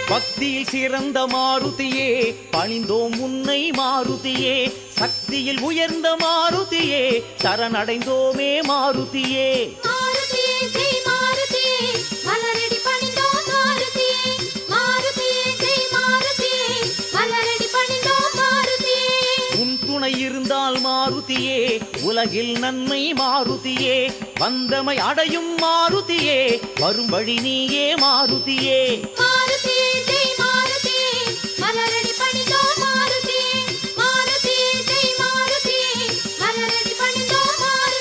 பக்தியில் சிறந்த மாருதியே பணிந்தோம் உன்னை மாருதியே சக்தியில் உயர்ந்த மாருதியே சரணடைந்தோமே மாருதியே மாருதியே ஜெய் மாருதியே மலரடி பணிந்தோம் மாருதியே மாருதியே ஜெய் மாருதியே மலரடி பணிந்தோம் மாருதியே உன் துணை இருந்தால் மாருதியே உலகில் நன்மை மாருதியே வந்தமை அடையும் மாருதியே வரும் வழி நீயே மாருதியே மாருதியே ஜெய் மாருதியே மலரடி பணிந்தோம் மாருதியே மாருதியே ஜெய் மாருதியே மலரடி பணிந்தோம்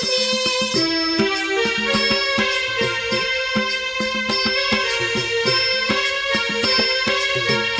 மாருதியே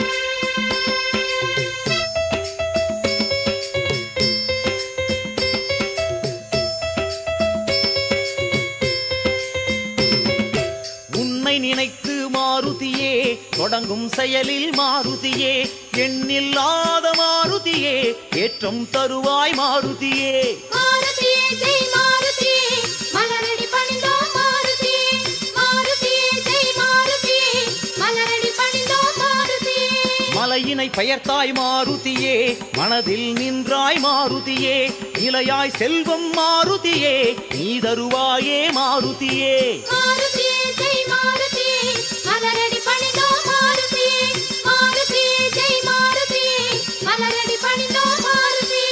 உன்னை நினைத்து மாருதியே தொடங்கும் செயலில் மாருதியே எண்ணில்லாத மாருதியே ஏற்றம் தருவாய் மாருதியே மாருதியே ஜெய் மாருதியே மலரடி பணிந்தோம் மாருதியே மாருதியே ஜெய் மாருதியே மலரடி பணிந்தோம் மாருதியே மலையினை பெயர்த்தாய் மாருதியே மனதில் நின்றாய் மாருதியே இலையாய் செல்வம் மாருதியே நீ தருவாயே மாருதியே மாருதியே ஜெய் மாருதியே மலரடி பணிந்தோம் மாருதியே மாருதியே ஜெய் மாருதியே மலரடி பணிந்தோம் மாருதியே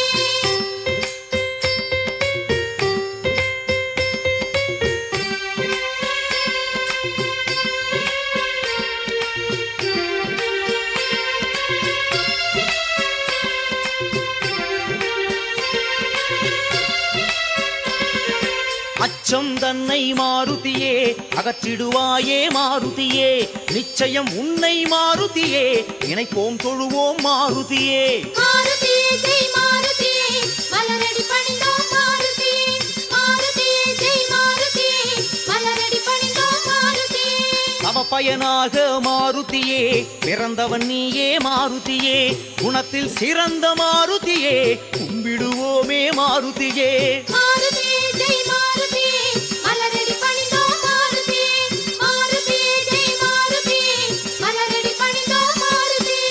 அச்சம் தன்னை மாருதியே அகற்றிடுவாயே மாருதியே நிச்சயம் உன்னை மாருதியே நினைப்போம் தொழுவோம் மாருதியே மாருதியே ஜெய் மாருதியே மலரடி பணிந்தோம் மாருதியே மாருதியே ஜெய் மாருதியே மலரடி பணிந்தோம் மாருதியே தவ பயனாக மாருதியே பிறந்தவன் நீயே மாருதியே குணத்தில் சிறந்த மாருதியே கும்பிடுவோமே மாருதியே மாருதியே ஜெய் மாருதியே மலரடி பணிந்தோம் மாருதியே மாருதியே ஜெய் மாருதியே மலரடி பணிந்தோம் மாருதியே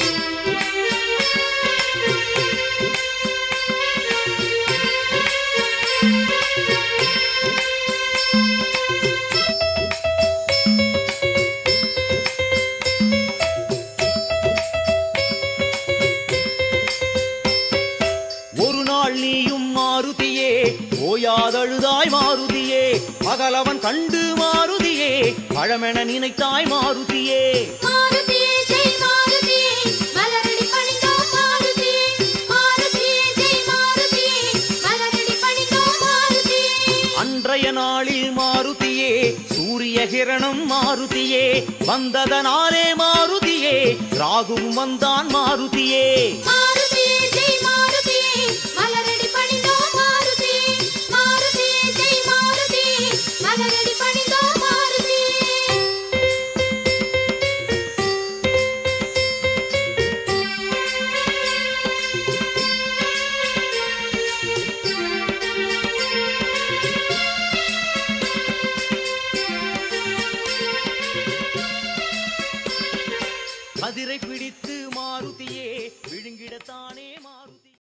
ஒரு நாள் நீயும் மாருதியே ஓயாதழுதாய் மாருதியே பகலவன் கண்டு மாருதியே பழமென நினைத்தாய் மாருதியே மாருதியே ஜெய் மாருதியே மலரடி பணிந்தோம் மாருதியே மாருதியே ஜெய் மாருதியே மலரடி பணிந்தோம் மாருதியே அன்றைய நாளில் மாருதியே சூரிய கிரணம் மாருதியே வந்ததனாலே மாருதியே ராகுவும் வந்தான் மாருதியே மாருதியே ஜெய் மாருதியே மலரடி பணிந்தோம் மாருதியே மாருதியே ஜெய் மாருதியே மலரடி பணிந்தோம் மாருதியே கதிரை பிடித்து மாருதியே விழுங்கிடத்தானே மாருதியே